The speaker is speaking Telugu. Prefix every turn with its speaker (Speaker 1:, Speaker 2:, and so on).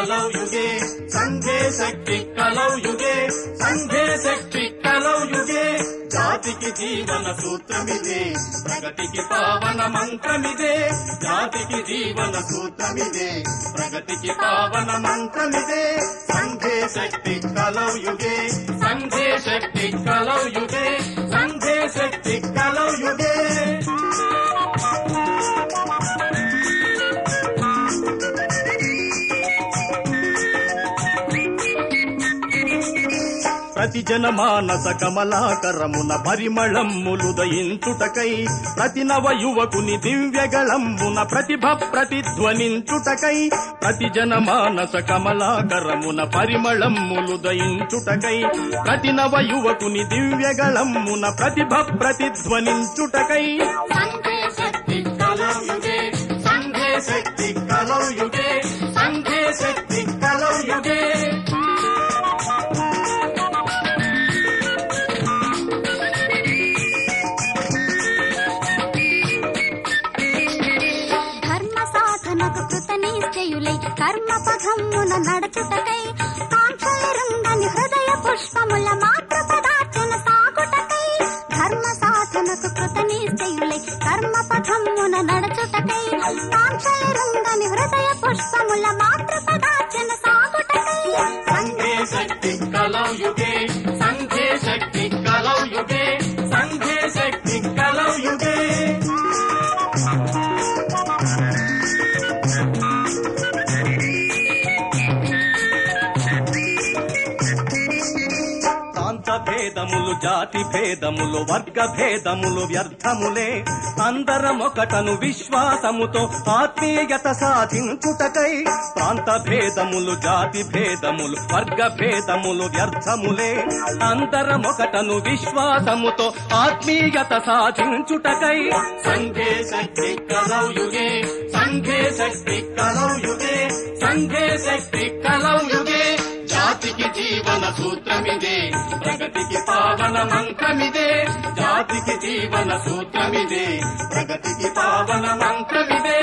Speaker 1: కలౌ యుగే సంఘే శక్తి కలౌ యుగే సంఘే శక్తి కలౌ యుగే జాతికి జీవన సూత్రమిదే ప్రగతికి పావన మంత్రమిదే జాతికి జీవన సూత్రమిదే ప్రగతికి పావన మంత్రమిదే సంఘే శక్తి కలౌ యుగే సంఘే శక్తి కలౌ యుగే సంఘే శక్తి కలౌ యుగే ప్రతి జనమానస కమలాకరమున పరిమళమ్ములుదయించుటకై ప్రతి నవ యువకుని దివ్యగళంబున ప్రతిభ ప్రతిధ్వనించుటకై ప్రతి జనమానస కమలాకరమున పరిమళమ్ములుదయించుటకై ప్రతి నవ యువకుని దివ్యగళంబున ప్రతిభ ప్రతిధ్వనించుటకై సంఘే శక్తి కలౌ యుగే సంఘే శక్తి కలౌ యుగే సంఘే శక్తి కలౌ యుగే
Speaker 2: ధర్మ సాధనకు కృత నిశ్చయులై కర్మ పథమున నడచుటకై కాంక్షలరుందని హృదయ పుష్పముల మాతృ పదార్చన సాగుటకై ధర్మ సాధనకు కృత నిశ్చయులై కర్మ పథమున నడచుటకై కాంక్షలరుందని హృదయ పుష్పముల మాతృ పదార్చన సాగుటకై
Speaker 1: సంఘే శక్తి కలౌ యుగే సంఘే శక్తి కలౌ యుగే సంఘే శక్తి కలౌ యుగే ప్రాంత భేదములు జాతి భేదములు వర్గ భేదములు వ్యర్థములే అందరమొకటను విశ్వాసముతో ఆత్మీయత సాధించుటకై ప్రాంత భేదములు జాతి భేదములు వర్గ భేదములు వ్యర్థములే అందరమొకటను విశ్వాసముతో ఆత్మీయత సాధించుటకై సంఘే శక్తి కలౌ యుగే సంఘే శక్తి కలౌ యుగే సంఘే శక్తి కలౌ యుగే జాతికి జీవన సూత్రమిదే ప్రగతికి పావన మంత్రమిదే జాతికి జీవన సూత్రమిదే ప్రగతికి పావన మంత్రమిదే